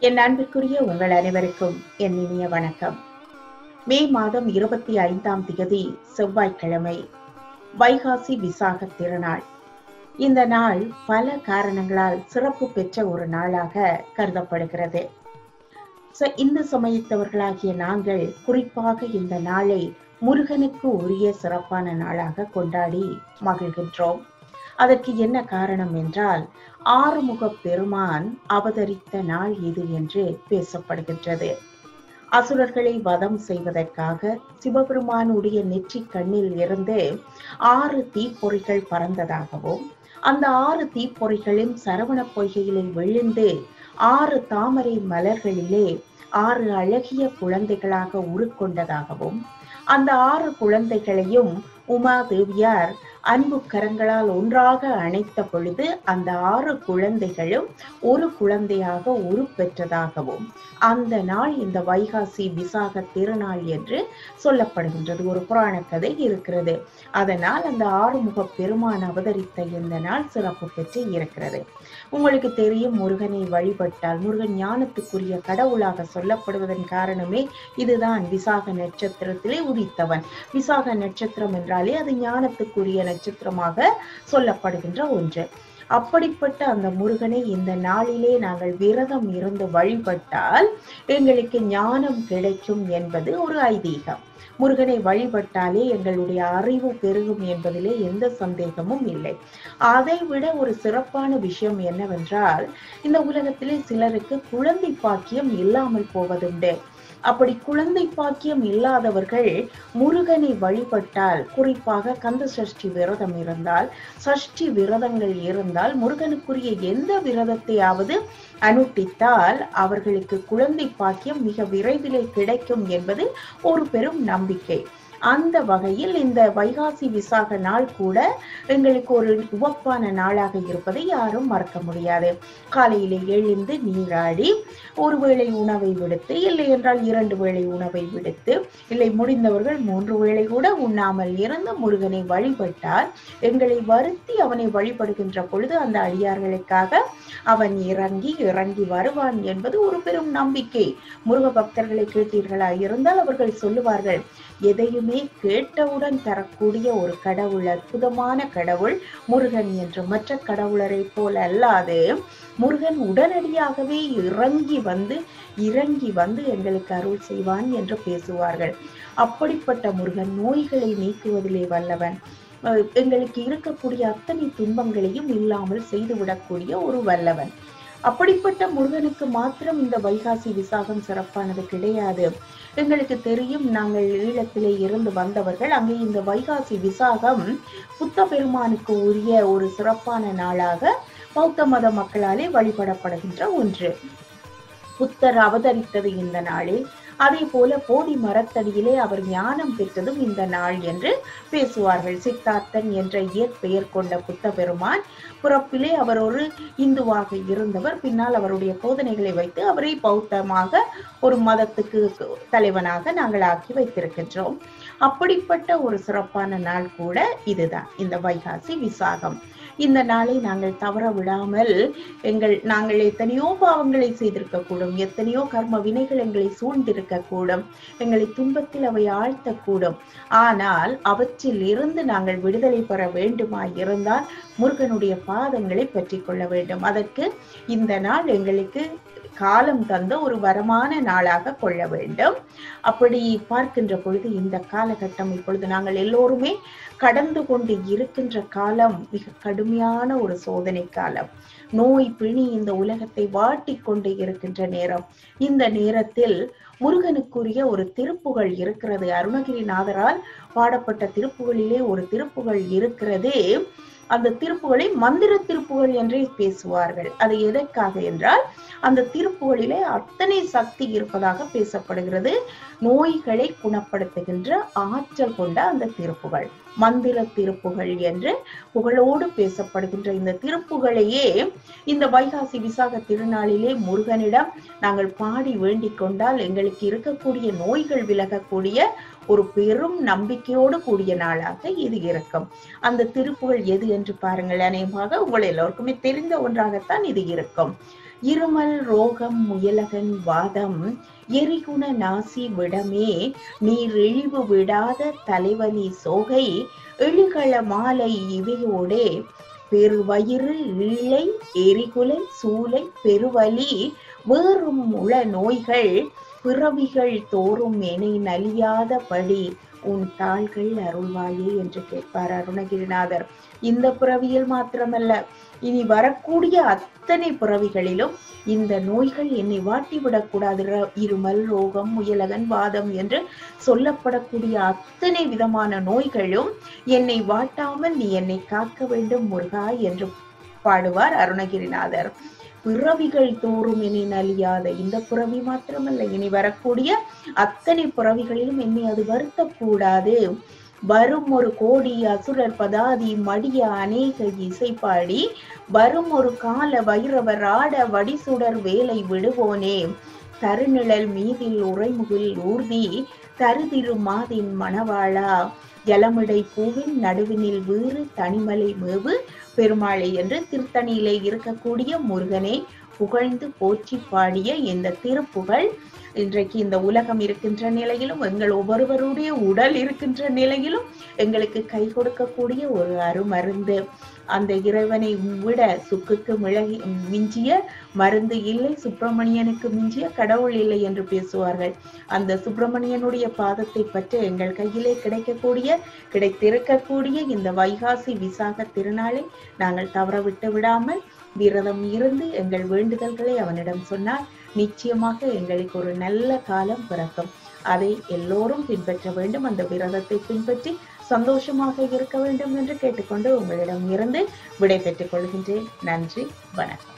என் அன்பிற்குரிய உங்கள் அனைவருக்கும் என் இனிய வணக்கம் மே மாதம் இருபத்தி ஐந்தாம் திகதி செவ்வாய்க்கிழமை வைகாசி விசாக திருநாள் இந்த நாள் பல காரணங்களால் சிறப்பு பெற்ற ஒரு நாளாக கருதப்படுகிறது ச- இந்து சமயத்தவர்களாகிய நாங்கள் குறிப்பாக இந்த நாளை முருகனுக்கு உரிய சிறப்பான நாளாக கொண்டாடி மகிழ்கின்றோம் அதற்கு என்ன காரணம் என்றால் ஆறுமுக பெருமான் அவதரித்த நாள் இது என்று பேசப்படுகின்றது அசுரர்களை வதம் செய்வதற்காக சிவபெருமானுடைய நெற்றி கண்ணில் இருந்து ஆறு தீப்பொறிகள் பறந்ததாகவும் அந்த ஆறு தீப்பொறிகளும் சரவண பொய்கையிலே விழுந்து ஆறு தாமரை மலர்களிலே ஆறு அழகிய குழந்தைகளாக உருக்கொண்டதாகவும் அந்த ஆறு குழந்தைகளையும் உமாதேவியார் அன்பு கரங்களால் ஒன்றாக அணைத்த பொழுது அந்த ஆறு குழந்தைகளும் ஒரு குழந்தையாக உருப்பெற்றதாகவும் அந்த நாள் இந்த வைகாசி விசாக திருநாள் என்று சொல்லப்படுகின்றது ஒரு புராண கதை இருக்கிறது அதனால் அந்த ஆறுமுக பெருமான் அவதரித்த இந்த நாள் சிறப்பு பெற்று இருக்கிறது உங்களுக்கு தெரியும் முருகனை வழிபட்டால் முருகன் ஞானத்துக்குரிய கடவுளாக சொல்லப்படுவதன் காரணமே இதுதான் விசாக நட்சத்திரத்திலே உதித்தவன் விசாக நட்சத்திரம் என்றாலே அது ஞானத்துக்குரிய நட்சத்திரமாக சொல்லப்படுகின்ற ஒன்று அப்படிப்பட்ட அந்த முருகனை இந்த நாளிலே நாங்கள் விரதம் இருந்து வழிபட்டால் எங்களுக்கு ஞானம் கிடைக்கும் என்பது ஒரு ஐதீகம் முருகனை வழிபட்டாலே எங்களுடைய அறிவு பெருகும் என்பதிலே எந்த சந்தேகமும் இல்லை அதை விட ஒரு சிறப்பான விஷயம் என்னவென்றால் இந்த உலகத்திலே சிலருக்கு குழந்தை பாக்கியம் இல்லாமல் போவதுண்டு அப்படி குழந்தை பாக்கியம் இல்லாதவர்கள் முருகனை வழிபட்டால் குறிப்பாக கந்த சஷ்டி விரதம் இருந்தால் சஷ்டி விரதங்கள் இருந்தால் முருகனுக்குரிய எந்த விரதத்தையாவது அனுட்டித்தால் அவர்களுக்கு குழந்தை பாக்கியம் மிக விரைவிலே கிடைக்கும் என்பது ஒரு பெரும் நம்பிக்கை அந்த வகையில் இந்த வைகாசி விசாக நாள் கூட எங்களுக்கு ஒரு உவப்பான நாளாக இருப்பதை யாரும் மறக்க முடியாது காலையிலே எழுந்து நீராடி ஒரு வேளை உணவை விடுத்து இல்லை என்றால் இரண்டு வேளை உணவை விடுத்து இல்லை முடிந்தவர்கள் மூன்று வேளை கூட உண்ணாமல் இருந்து முருகனை வழிபட்டால் எங்களை வருத்தி அவனை வழிபடுகின்ற பொழுது அந்த அடியார்களுக்காக அவன் இறங்கி இறங்கி வருவான் என்பது ஒரு பெரும் நம்பிக்கை முருக பக்தர்களை கேட்டீர்களா இருந்தால் அவர்கள் சொல்லுவார்கள் எதையுமே கேட்டவுடன் தரக்கூடிய ஒரு கடவுள் அற்புதமான கடவுள் முருகன் என்று மற்ற கடவுளரை போல அல்லாது முருகன் உடனடியாகவே இறங்கி வந்து இறங்கி வந்து எங்களுக்கு அருள் செய்வான் என்று பேசுவார்கள் அப்படிப்பட்ட முருகன் நோய்களை நீக்குவதிலே வல்லவன் அஹ் எங்களுக்கு இருக்கக்கூடிய அத்தனை துன்பங்களையும் இல்லாமல் செய்துவிடக்கூடிய ஒரு வல்லவன் அப்படிப்பட்ட முருகனுக்கு மாத்திரம் இந்த வைகாசி விசாகம் சிறப்பானது கிடையாது எங்களுக்கு தெரியும் நாங்கள் ஈழத்திலே இருந்து வந்தவர்கள் அங்கே இந்த வைகாசி விசாகம் புத்த பெருமானுக்கு உரிய ஒரு சிறப்பான நாளாக பௌத்த மத மக்களாலே வழிபடப்படுகின்ற ஒன்று புத்தர் அவதரித்தது இந்த நாளில் அதே போல போதி மரத்தடியிலே அவர் ஞானம் பெற்றதும் இந்த நாள் என்று பேசுவார்கள் சித்தார்த்தன் என்ற இயற்பெயர் கொண்ட புத்த பெருமான் பிறப்பிலே அவர் ஒரு இந்துவாக இருந்தவர் பின்னால் அவருடைய போதனைகளை வைத்து அவரை பௌத்தமாக ஒரு மதத்துக்கு தலைவனாக நாங்கள் ஆக்கி வைத்திருக்கின்றோம் அப்படிப்பட்ட ஒரு சிறப்பான நாள் கூட இதுதான் இந்த வைகாசி விசாகம் இந்த நாளை நாங்கள் தவற விடாமல் எங்கள் நாங்கள் எத்தனையோ பாவங்களை செய்திருக்க கூடும் எத்தனையோ கர்ம வினைகள் எங்களை சூழ்ந்திருக்க கூடும் எங்களை துன்பத்தில் அவை ஆழ்த்தக்கூடும் ஆனால் அவற்றில் இருந்து நாங்கள் விடுதலை பெற வேண்டுமா இருந்தால் முருகனுடைய பாதங்களை பற்றி கொள்ள வேண்டும் அதற்கு இந்த நாள் எங்களுக்கு காலம் தந்த ஒரு வரமான நாளாக கொள்ள வேண்டும் அப்படி பார்க்கின்ற பொழுது இந்த காலகட்டம் இப்பொழுது நாங்கள் எல்லோருமே கடந்து கொண்டு இருக்கின்ற காலம் மிக கடுமையான ஒரு சோதனை காலம் நோய் பிணி இந்த உலகத்தை வாட்டி கொண்டு இருக்கின்ற நேரம் இந்த நேரத்தில் முருகனுக்குரிய ஒரு திருப்புகழ் இருக்கிறது அருணகிரிநாதரால் பாடப்பட்ட திருப்புகளிலே ஒரு திருப்புகழ் இருக்கிறதே அந்த திருப்புகளை மந்திர திருப்புகள் என்றே பேசுவார்கள் அது எதற்காக என்றால் அந்த திருப்புகளிலே அத்தனை சக்தி இருப்பதாக பேசப்படுகிறது நோய்களை குணப்படுத்துகின்ற ஆற்றல் கொண்ட அந்த திருப்புகள் மந்திர திருப்புகள் என்று புகழோடு பேசப்படுகின்ற இந்த திருப்புகளையே இந்த வைகாசி விசாக திருநாளிலே முருகனிடம் நாங்கள் பாடி வேண்டிக் கொண்டால் எங்களுக்கு இருக்கக்கூடிய நோய்கள் விலகக்கூடிய ஒரு பெரும் நம்பிக்கையோடு கூடிய நாளாக இது இருக்கும் அந்த திருப்புகள் எது என்று பாருங்கள் அநேகமாக உங்கள் எல்லோருக்குமே தெரிந்த ஒன்றாகத்தான் இது இருக்கும் இருமல் ரோகம் முயலகன் வாதம் எரிகுண நாசி விடமே நீர் இழிவு விடாத தலைவலி சோகை எழுகள மாலை இவையோடே பெருவயிறு ஈழை எரிகுலை சூலை பெருவலி வேறும் உள நோய்கள் பிறவிகள் தோறும் எனை நலியாதபடி உன் தாள்கள் அருள்வாயே என்று கேட்பார் அருணகிரிநாதர் இந்த பிறவியில் மாத்திரமல்ல இனி வரக்கூடிய அத்தனை பிறவிகளிலும் இந்த நோய்கள் என்னை வாட்டிவிடக் கூடாது ர- இருமல் ரோகம் முயலகன் வாதம் என்று சொல்லப்படக்கூடிய அத்தனை விதமான நோய்களும் என்னை வாட்டாமல் நீ என்னை காக்க வேண்டும் முருகா என்று பாடுவார் அருணகிரிநாதர் பிறவிகள் தோறும் என்னை நலியாத இந்த பிறவி மாத்திரமல்ல இனி வரக்கூடிய அத்தனை பிறவிகளிலும் என்னை அது வருத்தக்கூடாது வரும் ஒரு கோடி அசுரர் பதாதி மடிய அநேக இசைப்பாடி வரும் ஒரு கால வைரவர் ஆட வடிசுடர் வேலை விடுவோனே தருநிழல் மீதில் உறைமுகில் ஊர்தி தருதிரு மாதின் மணவாளா ஜலமிடை பூவின் நடுவினில் வீறு தனிமலை மேவு பெருமாளை என்று திருத்தணியிலே இருக்கக்கூடிய முருகனை புகழ்ந்து போற்றி பாடிய இந்த திருப்புகழ் இன்றைக்கு இந்த உலகம் இருக்கின்ற நிலையிலும் எங்கள் ஒவ்வொருவருடைய உடல் இருக்கின்ற நிலையிலும் எங்களுக்கு கை கொடுக்கக்கூடிய ஒரு அருமருந்து அந்த இறைவனை விட சுக்குக்கு மிளகி மிஞ்சிய மருந்து இல்லை சுப்பிரமணியனுக்கு மிஞ்சிய கடவுள் இல்லை என்று பேசுவார்கள் அந்த சுப்பிரமணியனுடைய பாதத்தை பற்றி எங்கள் கையிலே கிடைக்கக்கூடிய கிடைத்திருக்கக்கூடிய இந்த வைகாசி விசாக திருநாளை நாங்கள் தவற விட்டு விடாமல் விரதம் இருந்து எங்கள் வேண்டுதல்களை அவனிடம் சொன்னால் நிச்சயமாக எங்களுக்கு ஒரு நல்ல காலம் பிறக்கும் அதை எல்லோரும் பின்பற்ற வேண்டும் அந்த விரதத்தை பின்பற்றி சந்தோஷமாக இருக்க வேண்டும் என்று கேட்டுக்கொண்டு உங்களிடம் இருந்து விடை பெற்றுக் கொள்கின்றேன் நன்றி வணக்கம்